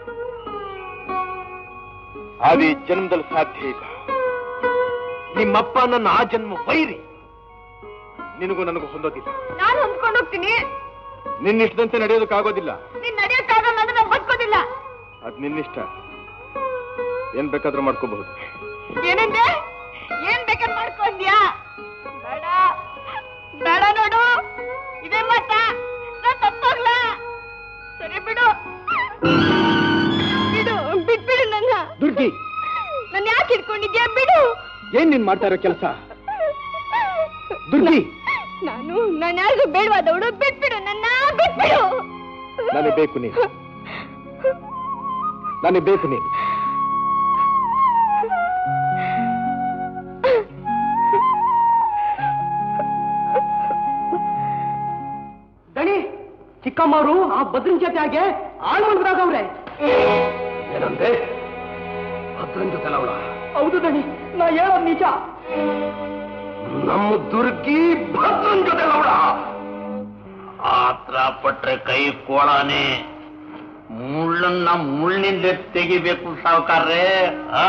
ಅದು ಈ ಜನ್ಮದಲ್ಲಿ ಸಾಧ್ಯ ಇಲ್ಲ ನಿಮ್ಮಪ್ಪ ನನ್ನ ಆ ಜನ್ಮ ವೈರಿ ನಿನಗೂ ನನಗೂ ಹೊಂದೋದಿಲ್ಲ ನಾನು ಹೊಂದ್ಕೊಂಡು ಹೋಗ್ತೀನಿ ನಿನ್ನಿಷ್ಟದಂತೆ ನಡೆಯೋದಕ್ಕಾಗೋದಿಲ್ಲ ನೀನ್ ನಡೆಯಕ್ಕಾಗಲ್ಲ ಅಂದ್ರೆ ನಾನು ಬದುಕೋದಿಲ್ಲ ಅದ್ ನಿನ್ನಿಷ್ಟ ಏನ್ ಬೇಕಾದ್ರೂ ಮಾಡ್ಕೋಬಹುದು ಏನಂದೆ ಏನ್ ಬೇಕಾದ್ರೆ ಮಾಡ್ಕೊಂಡ್ಯಾ ಬೇಡ ಬೇಡ ನೋಡು ಇದೇ ಮಾತ ನಾ ತಪ್ಪೋಗ್ಲ ಸರಿ ಬಿಡು ಬಿಡು ಬಿಟ್ಬಿಡು ನನ್ನ ದುರ್ಗಿ ನನ್ನ ಯಾಕೆ ಇಟ್ಕೊಂಡಿದ್ಯಾ ಬಿಡು ಏನ್ ನೀನ್ ಮಾಡ್ತಾ ಇರೋ ಕೆಲಸ ದುರ್ಗಿ ನಾನು ನಾನು ಯಾರಿಗೂ ಬೇಡವಾದವಳು ಬಿಟ್ಬಿಡು ನನ್ನ ಬಿಟ್ಬಿಡು ನನಗೆ ಬೇಕು ನೀನು ನನಗೆ ಬೇಕು ನೀನು ಚಿಕ್ಕಮ್ಮವರು ಆ ಭದ್ರನ್ ಜೊತೆ ಆಗಿ ಆಳ್ ಮಂದ್ರಾಗವ್ರೆ ಏನಂತೆ ಭದ್ರನ್ ಜೊತೆ ಅವಳ ಹೌದು ದಣಿ ನಾ ಹೇಳೋದ್ ನಿಜ ನಮ್ಮ ದುರ್ಗಿ ಭದ್ರನ್ ಜೊತೆ ಅವಳ ಆತ್ರ ಪಟ್ರೆ ಕೈ ಕೋಳಾನೆ ಮುಳ್ಳನ್ನ ಮುಳ್ಳಿಂದ ತೆಗಿಬೇಕು ಸಾವುಕಾರ್ರೆ ಆ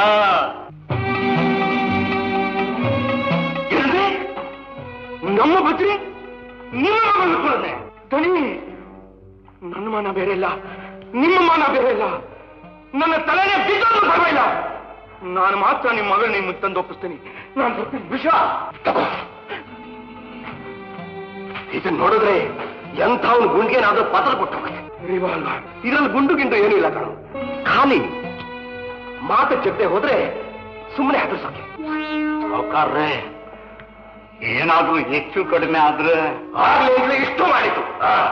ಏನಂದ್ರೆ? ನಮ್ಮ ಭದ್ರಿ ನಿಮ್ಮ ಮಗನ ಕೊಡದೆ ದಣಿ ನನ್ನ ಮಾನ ಬೇರೆ ಇಲ್ಲ ನಿಮ್ಮ ಮಾನ ಬೇರೆ ಇಲ್ಲ ನನ್ನ ತಲೆನೇ ಬಿದ್ದೋದು ಪರವಾಗಿಲ್ಲ ನಾನು ಮಾತ್ರ ನಿಮ್ಮ ಮಗಳ ನಿಮ್ಮ ತಂದು ಒಪ್ಪಿಸ್ತೀನಿ ನಾನು ಕೊಡ್ತೀನಿ ವಿಷ ತಗೋ. ಇದನ್ನ ನೋಡಿದ್ರೆ ಎಂಥವನು ಗುಂಡಿಗೆನಾದ್ರೂ ಪತ್ರ ಕೊಟ್ಟು ರಿವಾಲ್ವರ್ ಇದ್ರಲ್ಲಿ ಗುಂಡು ಗಿಂಡು ಏನೂ ಇಲ್ಲ ಕಣು ಖಾಲಿ ಮಾತು ಚೆಪ್ಪೆ ಹೋದ್ರೆ ಸುಮ್ಮನೆ ಹೆದರ್ಸೋಕೆ ಸಾವುಕಾರ್ರೆ ಏನಾದ್ರೂ ಹೆಚ್ಚು ಕಡಿಮೆ ಆದ್ರೆ ಆಗ್ಲೇ ಈಗ್ಲೇ ಇಷ್ಟು ಮಾಡಿತು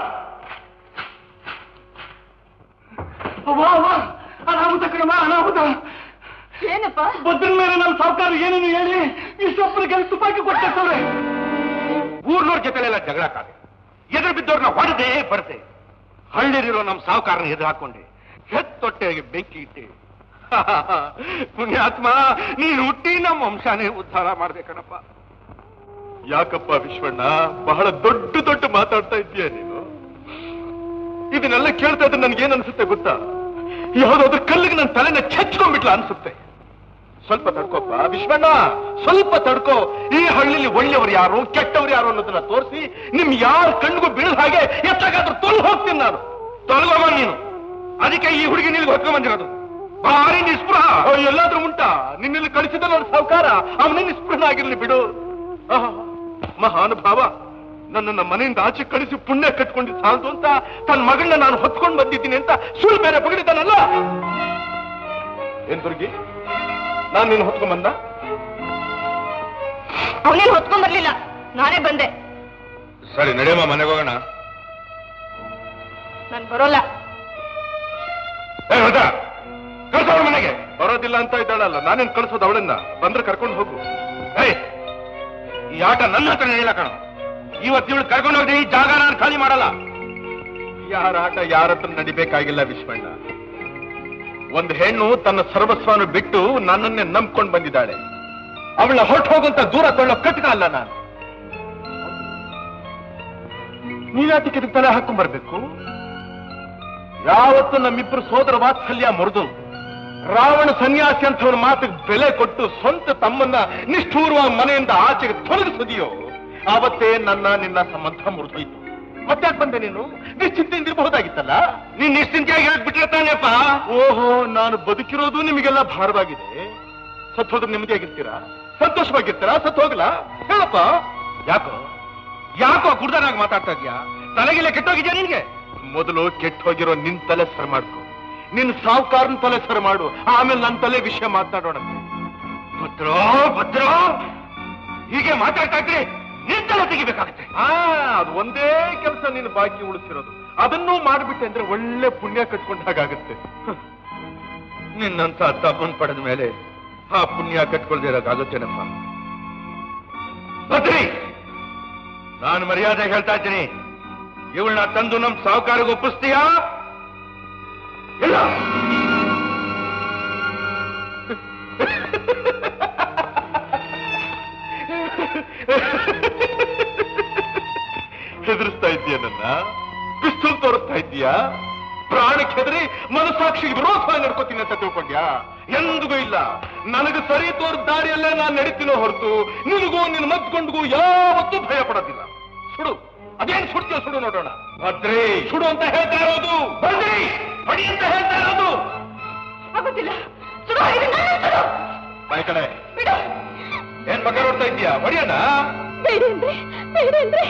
ಅನಾಹುತ ಕಣಮ್ಮ ಅನಾಹುತ ಏನಪ್ಪ ಬದ್ರನ ಮೇಲೆ ನಮ್ಮ ಸಾವುಕಾರ ಏನೇನು ಹೇಳಿ ಇಷ್ಟೊಬ್ಬರಿಗೆ ತುಪಾಕಿ ಕೊಟ್ಟವ್ರೆ ಊರ್ನವ್ರ ಜೊತೆಲೆಲ್ಲ ಜಗಳ ಕಾದೆ ಎದುರು ಬಿದ್ದವ್ರನ್ನ ಹೊಡೆದೇ ಬರ್ದೆ ಹಳ್ಳಿರಿರೋ ನಮ್ಮ ಸಾವುಕಾರನ ಎದುರು ಹಾಕೊಂಡೆ ಹೆತ್ತೊಟ್ಟೆಗೆ ಬೆಂಕಿ ಇಟ್ಟೆ ಪುಣ್ಯಾತ್ಮ ನೀನು ಹುಟ್ಟಿ ನಮ್ಮ ವಂಶಾನೇ ಉದ್ಧಾರ ಮಾಡ್ಬೇಕಣಪ್ಪ ಯಾಕಪ್ಪ ವಿಶ್ವಣ್ಣ ಬಹಳ ದೊಡ್ಡ ದೊಡ್ಡ ಮಾತಾಡ್ತಾ ಇದ್ದೀಯ ನೀನು ಇದನ್ನೆಲ್ಲ ಕೇಳ್ತಾ ಇದ್ರೆ ನನ್ಗೇನ್ ಅನ್ಸುತ್ತೆ ಗೊತ್ತಾ ಯಾವ್ದಾದ್ರು ಕಲ್ಲಿಗೆ ನನ್ನ ತಲೆನ ಚೆಚ್ಕೊಂಡ್ಬಿಟ್ಲ ಅನ್ಸುತ್ತೆ ಸ್ವಲ್ಪ ತಡ್ಕೋಪ್ಪ ವಿಶ್ವಣ್ಣ ಸ್ವಲ್ಪ ತಡ್ಕೋ ಈ ಹಳ್ಳಿಲಿ ಒಳ್ಳೆಯವರು ಯಾರು ಕೆಟ್ಟವ್ರು ಯಾರು ಅನ್ನೋದನ್ನ ತೋರಿಸಿ ನಿಮ್ ಯಾರ ಕಣ್ಣಿಗೂ ಬೀಳದ ಹಾಗೆ ಎಷ್ಟಾಗಾದ್ರೂ ತೊಲ್ ಹೋಗ್ತೀನಿ ನಾನು ತೊಲಗೋಮ ನೀನು ಅದಕ್ಕೆ ಈ ಹುಡುಗಿ ನಿಲ್ಗೆ ಹೊತ್ಕೊಂಡ್ ಬಂದಿರೋದು ಭಾರಿ ನಿಸ್ಪೃಹ ಓ, ಎಲ್ಲಾದ್ರೂ ಉಂಟಾ ನಿನ್ನಲ್ಲಿ ಕಳಿಸಿದ ನನ್ನ ಸಾವುಕಾರ ಅವನೇ ನಿಸ್ಪೃಹನಾಗಿರ್ಲಿ ಬಿಡು ಆಹಾ, ಮಹಾನುಭಾವ ನನ್ನನ್ನ ಮನೆಯಿಂದ ಆಚೆ ಕಳಿಸಿ ಪುಣ್ಯ ಕಟ್ಕೊಂಡು ಸಾಲದು ಅಂತ ತನ್ನ ಮಗಳನ್ನ ನಾನು ಹೊತ್ಕೊಂಡು ಬಂದಿದ್ದೀನಿ ಅಂತ ಸುಳ್ಳು ಬೇರೆ ಬಗಳಿದ್ದಾನಲ್ಲ ಏನ್ ದುರ್ಗಿ ನಾನು ನಿನ್ನ ಹೊತ್ಕೊಂಡ್ ಬಂದ ಅವನೇನು ಹೊತ್ಕೊಂಡ್ ಬರ್ಲಿಲ್ಲ ನಾನೇ ಬಂದೆ ಸರಿ ನಡೆಯಮ್ಮ ಮನೆಗೆ ಹೋಗೋಣ ನಾನ್ ಬರೋಲ್ಲ ಏ ಹೌದಾ ಕಳ್ಸೋಣ ಮನೆಗೆ ಬರೋದಿಲ್ಲ ಅಂತ ಇದ್ದಾಳಲ್ಲ ನಾನೇನ್ ಕಳ್ಸೋದು ಅವಳನ್ನ ಬಂದ್ರೆ ಕರ್ಕೊಂಡು ಹೋಗು ಏಯ್ ಈ ಆಟ ನನ್ನ ಹತ್ರ ನಡೆಯಲ್ಲ ಕಣ ಇವತ್ತು ಇವಳು ಕರ್ಕೊಂಡು ಹೋಗದೆ ಈ ಜಾಗ ನಾನು ಖಾಲಿ ಮಾಡಲ್ಲ ಯಾರ ಆಟ ಯಾರ ಹತ್ರ ನಡಿಬೇಕಾಗಿಲ್ಲ ವಿಶ್ವಣ್ಣ ಒಂದು ಹೆಣ್ಣು ತನ್ನ ಸರ್ವಸ್ವನು ಬಿಟ್ಟು ನನ್ನನ್ನೇ ನಂಬ್ಕೊಂಡು ಬಂದಿದ್ದಾಳೆ ಅವಳ ಹೊರಟು ಹೋಗುವಂತ ದೂರ ತಳ್ಳೋ ಕಟ್ಕ ಅಲ್ಲ ನಾನು ನೀವ್ಯಾತಕ್ಕೆ ಇದಕ್ಕೆ ತಲೆ ಹಾಕೊಂಡ್ ಬರ್ಬೇಕು ಯಾವತ್ತು ನಮ್ಮಿಬ್ರು ಸೋದರ ವಾತ್ಸಲ್ಯ ಮುರಿದು ರಾವಣ ಸನ್ಯಾಸಿ ಅಂತವನ ಮಾತಿಗೆ ಬೆಲೆ ಕೊಟ್ಟು ಸ್ವಂತ ತಮ್ಮನ್ನ ನಿಷ್ಠೂರವಾಗಿ ಮನೆಯಿಂದ ಆಚೆಗೆ ತೊಲಗಿಸಿದೆಯೋ ಆವತ್ತೇ ನನ್ನ ನಿನ್ನ ಸಂಬಂಧ ಮುರಿದೋಯ್ತು ಮತ್ತೆ ಯಾಕೆ ಬಂದೆ ನೀನು ನಿಶ್ಚಿಂತೆಯಿಂದ ಇರಬಹುದಾಗಿತ್ತಲ್ಲ ನೀನ್ ನಿಶ್ಚಿಂತೆಯಾಗಿ ಹೇಳ್ಬಿಟ್ರೆ ತಾನೇಪ್ಪ ಓಹೋ ನಾನು ಬದುಕಿರೋದು ನಿಮಗೆಲ್ಲ ಭಾರವಾಗಿದೆ ಸತ್ ಹೋದ್ರೆ ನೆಮ್ಮದಿಯಾಗಿರ್ತೀರಾ ಸಂತೋಷವಾಗಿರ್ತೀರಾ ಸತ್ ಹೋಗ್ಲಾ ಹೇಳಪ್ಪ ಯಾಕೋ ಯಾಕೋ ಕುಡ್ದನಾಗಿ ಮಾತಾಡ್ತಾ ಇದ್ಯಾ ತಲೆಗಿಲ್ಲ ಕೆಟ್ಟೋಗಿದ್ಯಾ ನಿನ್ಗೆ ಮೊದಲು ಕೆಟ್ಟ ಹೋಗಿರೋ ನಿನ್ ತಲೆ ಸರ್ ಮಾಡ್ಕೊ ನಿನ್ ಸಾವುಕಾರನ ತಲೆ ಸರ್ ಮಾಡು ಆಮೇಲೆ ನನ್ನ ತಲೆ ವಿಷಯ ಮಾತನಾಡೋಣ ಭದ್ರೋ ಭದ್ರೋ ಹೀಗೆ ಮಾತಾಡ್ತಾ ಇದ್ರೆ ನಿಂತಲ್ಲ ತೆಗಿಬೇಕಾಗತ್ತೆ ಆ ಅದು ಒಂದೇ ಕೆಲಸ ನೀನು ಬಾಕಿ ಉಳಿಸಿರೋದು ಅದನ್ನೂ ಮಾಡ್ಬಿಟ್ಟೆ ಅಂದ್ರೆ ಒಳ್ಳೆ ಪುಣ್ಯ ಕಟ್ಕೊಂಡ ಹಾಗಾಗುತ್ತೆ ನಿನ್ನಂತ ತಮ್ಮನ್ ಪಡೆದ ಮೇಲೆ ಆ ಪುಣ್ಯ ಕಟ್ಕೊಳ್ದೇ ಇರೋಕ್ಕಾಗುತ್ತೇನಪ್ಪ ಭದ್ರಿ ನಾನು ಮರ್ಯಾದೆ ಹೇಳ್ತಾ ಇದ್ದೀನಿ ಇವಳನ್ನ ತಂದು ನಮ್ ಸಾಹುಕಾರಿಗೆ ಒಪ್ಪಿಸ್ತೀಯಾ ಇಲ್ಲ ಹೆದರಿಸ್ತಾ ಇದೀಯ ನನ್ನ ಪಿಸ್ತೂಲ್ ತೋರಿಸ್ತಾ ಇದೀಯಾ ಪ್ರಾಣಕ್ಕೆ ಹೆದರಿ ಮನಸ್ಸಾಕ್ಷಿಗೆ ವಿರೋಧವಾಗಿ ನಡ್ಕೋತೀನಿ ಅಂತ ತಿಳ್ಕೊಂಡ್ಯಾ ಎಂದಿಗೂ ಇಲ್ಲ ನನಗೆ ಸರಿ ತೋರ್ ದಾರಿಯಲ್ಲೇ ನಾನು ನಡೀತೀನೋ ಹೊರತು ನಿನಗೂ ನಿನ್ನ ಮದ್ಗೊಂಡ್ಗೂ ಯಾವತ್ತೂ ಭಯ ಪಡೋದಿಲ್ಲ ಸುಡು ಅದೇನ್ ಸುಡ್ತೀಯ ಸುಡು ನೋಡೋಣ ಭದ್ರಿ ಸುಡು ಅಂತ ಹೇಳ್ತಾ ಇರೋದು ಭದ್ರಿ ಹೊಡಿ ಅಂತ ಹೇಳ್ತಾ ಇರೋದು ಆಗುತ್ತಿಲ್ಲ ಸುಡು ಹಾಗಿದ್ರೆ ನಾನೇ ಸುಡು. ಬಾಯ್ ಕಡೆ ಬಿಡು ಏನ್ ಬಗ್ಗೆ ನೋಡ್ತಾ ಇದೀಯಾ ಹೊಡಿಯೋಣ ಬೇಡ ಅಂದ್ರೆ ಬೇಡ ಅಂದ್ರೆ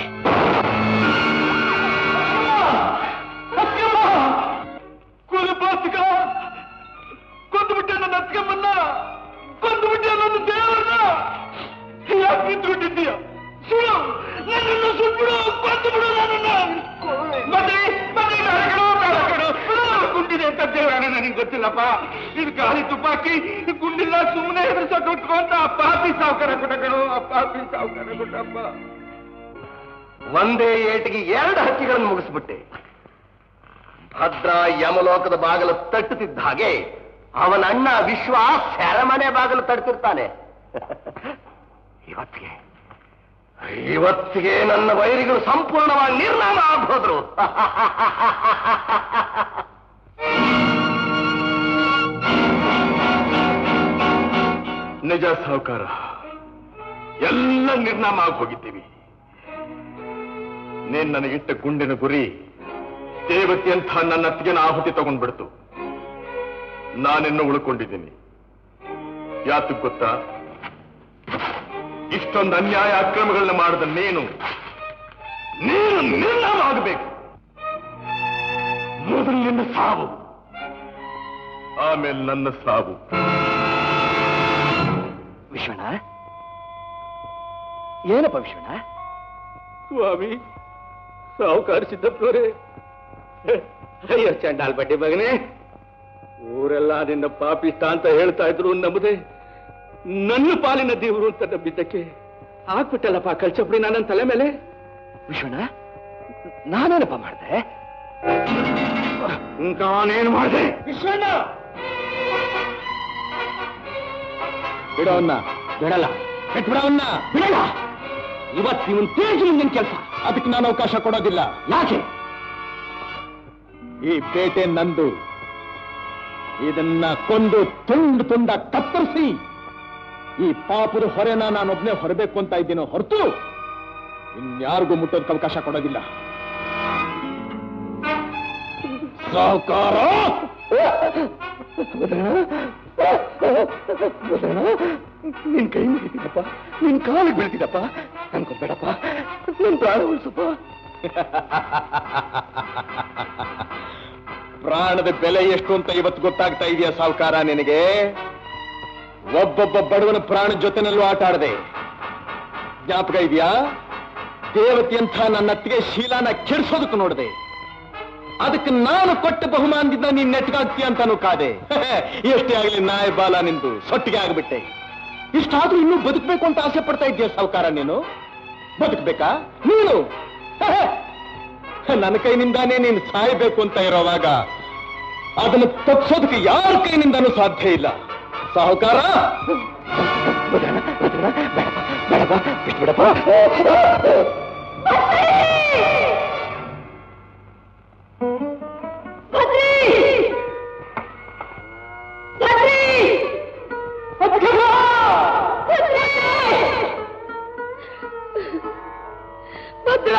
ಕುಲಪಾತಕ ಕೊಂದುಬಿಟ್ಟೆ ನನ್ನ ಅತ್ಕಮ್ಮನ್ನ ಕೊಂದುಬಿಟ್ಟೆ ನನ್ನ ದೇವರನ್ನ ಯಾಕೆ ನಿಂತ್ಕೊಂಡಿದ್ದೀಯ ಸುಡು ನನ್ನನ್ನು ಸುಟ್ಬಿಡು ಕೊಂದು ಬಿಡು ನನ್ನನ್ನ ಮತ್ತೆ ಮತ್ತೆ ಬೇಡಕಡು ಬೇಡಕಡು ಗುಂಡಿದೆ ಅಂತ ದೇವರಾಣ ನನಗೆ ಗೊತ್ತಿಲ್ಲಪ್ಪ ಇದು ಗಾಳಿ ತುಪ್ಪಾಕಿ ಗುಂಡಿಲ್ಲ ಸುಮ್ಮನೆ ಹೆದರ್ಸೋಕೆ ಉಟ್ಕೊಂತ ಆ ಪಾಪಿ ಸಾವುಕಾರ ಕೊಟ್ಟಕಡು ಆ ಪಾಪಿ ಸಾವುಕಾರ ಕೊಟ್ಟಪ್ಪ ಒಂದೇ ಏಟಿಗೆ ಎರಡು ಹಕ್ಕಿಗಳನ್ನು ಮುಗಿಸ್ಬಿಟ್ಟೆ ಭದ್ರ ಯಮಲೋಕದ ಬಾಗಿಲು ತಟ್ಟುತ್ತಿದ್ದ ಹಾಗೆ ಅವನ ಅಣ್ಣ ವಿಶ್ವ ಸೆರೆಮನೆ ಬಾಗಿಲು ತಡ್ತಿರ್ತಾನೆ ಇವತ್ತಿಗೆ ಇವತ್ತಿಗೆ ನನ್ನ ವೈರಿಗಳು ಸಂಪೂರ್ಣವಾಗಿ ನಿರ್ನಾಮ ಆಗ್ಬೋದ್ರು ನಿಜ ಸಾಹುಕಾರ ಎಲ್ಲ ನಿರ್ನಾಮ ಆಗಿ ಹೋಗಿದ್ದೀವಿ ನೀನ್ ನನಗಿಟ್ಟ ಗುಂಡಿನ ಗುರಿ ದೇವತೆ ಅಂತ ನನ್ನ ಅತ್ತಿಗೆನ ಆಹುತಿ ತಗೊಂಡ್ಬಿಡ್ತು ನಾನಿನ್ನು ಉಳ್ಕೊಂಡಿದ್ದೀನಿ ಯಾತಕ್ ಗೊತ್ತಾ ಇಷ್ಟೊಂದು ಅನ್ಯಾಯ ಅಕ್ರಮಗಳನ್ನ ಮಾಡಿದ ನೀನು ನೀನು ನಿರ್ನಾಮ ಆಗಬೇಕು ಮೊದಲು ನಿನ್ನ ಸಾವು ಆಮೇಲೆ ನನ್ನ ಸಾವು ವಿಶ್ವಣ ಏನಪ್ಪ ವಿಶ್ವಣ ಸ್ವಾಮಿ ಸಾಹುಕಾರ ಸಿದ್ದಪ್ಪನವರೇ ಅಯ್ಯೋ ಚಂಡಾಲ್ ಬಡ್ಡಿ ಮಗನೇ ಊರೆಲ್ಲ ನಿನ್ನ ಪಾಪಿಷ್ಟ ಅಂತ ಹೇಳ್ತಾ ಇದ್ರು ನಮ್ಮದೇ ನನ್ನ ಪಾಲಿನ ದೇವರು ಅಂತ ನಂಬಿದ್ದಕ್ಕೆ ಹಾಕ್ಬಿಟ್ಟಲ್ಲಪ್ಪ ಕಲ್ಚಪುಡಿ ನನ್ನ ತಲೆ ಮೇಲೆ ವಿಶ್ವಣ ನಾನೇನಪ್ಪ ಮಾಡಿದೆ ನಾನೇನು ಮಾಡಿದೆ ಬಿಡೋನ್ನ ಬಿಡಲ್ಲ ಬಿಡವನ್ನ ಬಿಡಲ್ಲ ಇವತ್ತು ಇವನ್ ತೇಜ್ ಮುಂದಿನ ಕೆಲಸ ಅದಕ್ಕೆ ನಾನು ಅವಕಾಶ ಕೊಡೋದಿಲ್ಲ ಯಾಕೆ ಈ ಪೇಟೆ ನಂದು ಇದನ್ನ ಕೊಂದು ತುಂಡು ತುಂಡ ಕತ್ತರಿಸಿ ಈ ಪಾಪದ ಹೊರೆನ ನಾನೊಬ್ನೇ ಹೊರಬೇಕು ಅಂತ ಇದ್ದೀನೋ ಹೊರತು ಇನ್ಯಾರಿಗೂ ಮುಟ್ಟೋದಕ್ಕೆ ಅವಕಾಶ ಕೊಡೋದಿಲ್ಲ ಸಾವುಕಾರ ನಿನ್ ಕೈ ಮುಗಿತೀನಪ್ಪ ನಿನ್ ಕಾಲಿಗೆ ಬೀಳ್ತೀನಪ್ಪ ಅನ್ಕೊಬೇಡಪ್ಪ ನನ್ ಪ್ರಾಣ ಉಳಿಸಪ್ಪ ಪ್ರಾಣದ ಬೆಲೆ ಎಷ್ಟು ಅಂತ ಇವತ್ತು ಗೊತ್ತಾಗ್ತಾ ಇದೆಯಾ ಸಾವುಕಾರ ನಿನಗೆ ಒಬ್ಬೊಬ್ಬ ಬಡವನ ಪ್ರಾಣ ಜೊತೆನಲ್ಲೂ ಆಟ ಆಡದೆ ಜ್ಞಾಪಕ ಇದೆಯಾ ದೇವತೆಯಂಥ ನನ್ನ ಅತ್ತಿಗೆ ಶೀಲಾನ ಕೆಡಿಸೋದಕ್ಕೆ ನೋಡಿದೆ ಅದಕ್ಕೆ ನಾನು ಕೊಟ್ಟ ಬಹುಮಾನದಿಂದ ನೀನ್ ನೆಟ್ಗಾಗ್ತೀಯ ಅಂತಾನು ಕಾದೆ ಎಷ್ಟೇ ಆಗಲಿ ನಾಯಿ ಬಾಲ ನಿಂದು ಸೊಟ್ಟಿಗೆ ಆಗ್ಬಿಟ್ಟೆ ಇಷ್ಟಾದ್ರೂ ಇನ್ನೂ ಬದುಕಬೇಕು ಅಂತ ಆಸೆ ಪಡ್ತಾ ಇದೆಯಾ ಸಾವುಕಾರ ನೀನು ಬದುಕಬೇಕಾ ನೀನು ನನ್ನ ಕೈನಿಂದಾನೇ ನೀನು ಸಾಯಬೇಕು ಅಂತ ಇರೋವಾಗ ಅದನ್ನು ತಪ್ಪಿಸೋದಕ್ಕೆ ಯಾರ ಕೈನಿಂದನೂ ಸಾಧ್ಯ ಇಲ್ಲ ಸಾಹುಕಾರ ಬೇಡಪ್ಪ ಬಿಟ್ಬಿಡಪ್ಪ ಭದ್ರ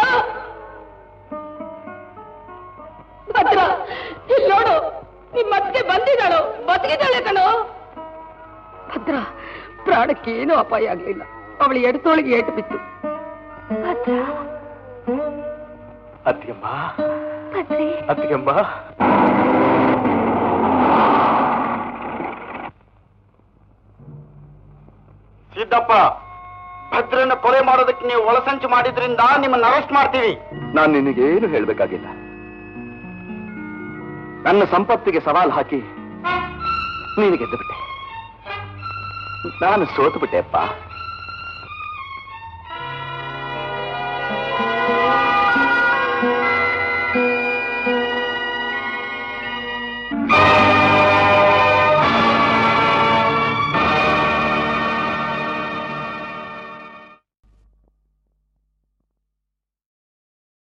ಭದ್ರ ಇಲ್ಲಿ ನೋಡು ನಿಮ್ ಮತ್ತೆ ಬಂದಿದ್ದಾಳು ಬದುಕಿದ್ದಾಳೆ ಕಣೋ ಭದ್ರ ಪ್ರಾಣಕ್ಕೇನು ಅಪಾಯ ಆಗ್ಲಿಲ್ಲ ಅವಳು ಎಡತೋಳಿಗೆ ಏಟು ಬಿತ್ತು ಭದ್ರ ಅತ್ತಿಗೆಂಬ ಭದ್ರಿ ಅತ್ತಿಗೆಂಬ ಸಿದ್ದಪ್ಪ ಭದ್ರನ ಕೊಲೆ ಮಾಡೋದಕ್ಕೆ ನೀವು ಒಳಸಂಚು ಮಾಡಿದ್ರಿಂದ ನಿಮ್ಮನ್ನ ಅರೆಸ್ಟ್ ಮಾಡ್ತೀವಿ ನಾನು ನಿನಗೇನು ಹೇಳಬೇಕಾಗಿಲ್ಲ ನನ್ನ ಸಂಪತ್ತಿಗೆ ಸವಾಲ್ ಹಾಕಿ ನೀನು ಗೆದ್ದು ಬಿಟ್ಟೆ ನಾನು ಸೋತು ಬಿಟ್ಟೆ ಅಪ್ಪ